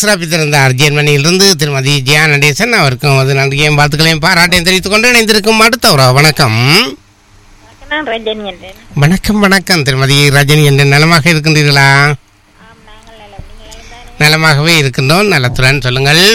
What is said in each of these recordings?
சிறப்பித்திருந்தார் ஜெர்மனியிலிருந்து திருமதி ஜியா நடேசன் அவருக்கும் அது நன்றியையும் வாழ்த்துக்களையும் பாராட்டையும் தெரிவித்துக் கொண்டு இணைந்திருக்கும் அடுத்த ஒரு வணக்கம் நான் ரஜினி என்றேன் வணக்கம் வணக்கம் திருமதி ரஜினி என்று நலமாக இருக்கின்றீர்களா ஆம் நாங்கள் நலம் நீங்கள் நலம்தானே? நலமாகவே இருக்கின்றோம் நலத்துடன் சொல்லுங்கள்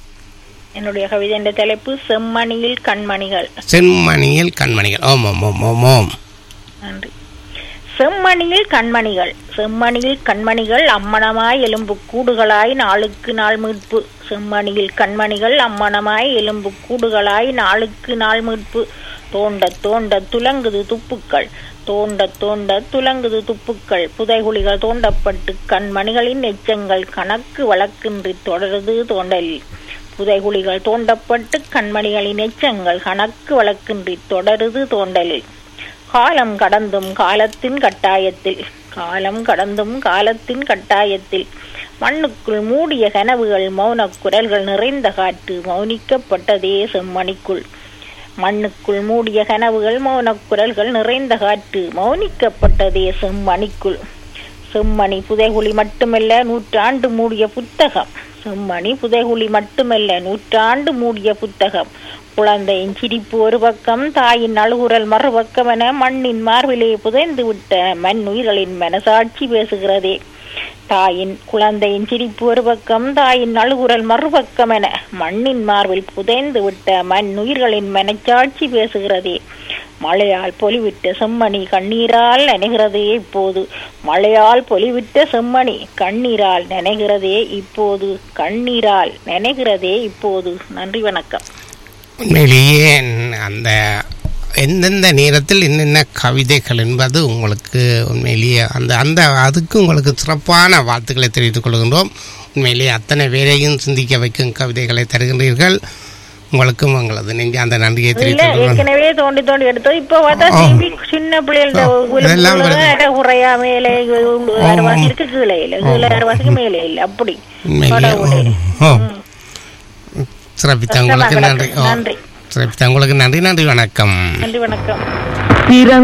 என்னுடைய கவிதை என்ற தலைப்பு செம்மணியில் கண்மணிகள் செம்மணியில் கண்மணிகள் ஓம் ஓம் ஓம் ஓம் ஓம் நன்றி செம்மணியில் கண்மணிகள் செம்மணியில் கண்மணிகள் அம்மணமாய் எலும்பு கூடுகளாய் நாளுக்கு நாள் மீட்பு செம்மணியில் கண்மணிகள் அம்மணமாய் எலும்பு கூடுகளாய் நாளுக்கு நாள் மீட்பு தோண்ட தோண்ட துலங்குது துப்புக்கள் தோண்ட தோண்ட துலங்குது துப்புக்கள் புதைகுழிகள் தோண்டப்பட்டு கண்மணிகளின் எச்சங்கள் கணக்கு வழக்கின்றி தொடருது தோண்டலில் புதைகுழிகள் தோண்டப்பட்டு கண்மணிகளின் எச்சங்கள் கணக்கு வழக்கின்றி தொடருது தோண்டலில் காலம் கடந்தும் காலத்தின் கட்டாயத்தில் காலம் கடந்தும் காலத்தின் கட்டாயத்தில் மண்ணுக்குள் மூடிய கனவுகள் மௌனக் குரல்கள் நிறைந்த காற்று மௌனிக்கப்பட்டதே செம்மணிக்குள் மண்ணுக்குள் மூடிய கனவுகள் மௌனக் குரல்கள் நிறைந்த காற்று மௌனிக்கப்பட்டதே செம்மணிக்குள் செம்மணி புதைகுழி மட்டுமல்ல நூற்றாண்டு மூடிய புத்தகம் செம்மணி புதைகுழி மட்டுமல்ல நூற்றாண்டு மூடிய புத்தகம் குழந்தையின் சிரிப்பு ஒரு பக்கம் தாயின் அழுகுரல் மறுபக்கம் என மண்ணின் மார்பிலே புதைந்து விட்ட மண் உயிர்களின் மனசாட்சி பேசுகிறதே தாயின் குழந்தையின் சிரிப்பு ஒரு பக்கம் தாயின் அழுகுரல் மறுபக்கம் என மண்ணின் மார்பில் புதைந்து விட்ட மண் உயிர்களின் மனச்சாட்சி பேசுகிறதே மழையால் பொலிவிட்ட செம்மணி கண்ணீரால் நனைகிறதே இப்போது மழையால் பொலிவிட்ட செம்மணி கண்ணீரால் நனைகிறதே இப்போது கண்ணீரால் நனைகிறதே இப்போது நன்றி வணக்கம் உண்மையிலேயே அந்த எந்தெந்த நேரத்தில் என்னென்ன கவிதைகள் என்பது உங்களுக்கு உண்மையிலேயே அந்த அந்த அதுக்கு உங்களுக்கு சிறப்பான வாழ்த்துக்களை தெரிவித்துக் கொள்கின்றோம் உண்மையிலேயே அத்தனை பேரையும் சிந்திக்க வைக்கும் கவிதைகளை தருகின்றீர்கள் உங்களுக்கும் உங்களது நெஞ்ச அந்த நன்றியை இல்ல தெரிவித்துக் கொள்கிறோம் ஏற்கனவே தோண்டி தோண்டி எடுத்தோம் இப்ப பார்த்தா ஆ. திரும்பி சின்ன பிள்ளைகள இதெல்லாம் வருது. குறையா மேலே அரைவாசி இருக்கு கீழே இல்ல கீழே அரைவாசிக்கு மேலே இல்ல அப்படி உண்மையிலேயே கடவுளே. ஓ ஓ சிறப்பித்த உங்களுக்கு நன்றி ஓ நன்றி சிறப்பித்த உங்களுக்கு நன்றி நன்றி வணக்கம் நன்றி வணக்கம்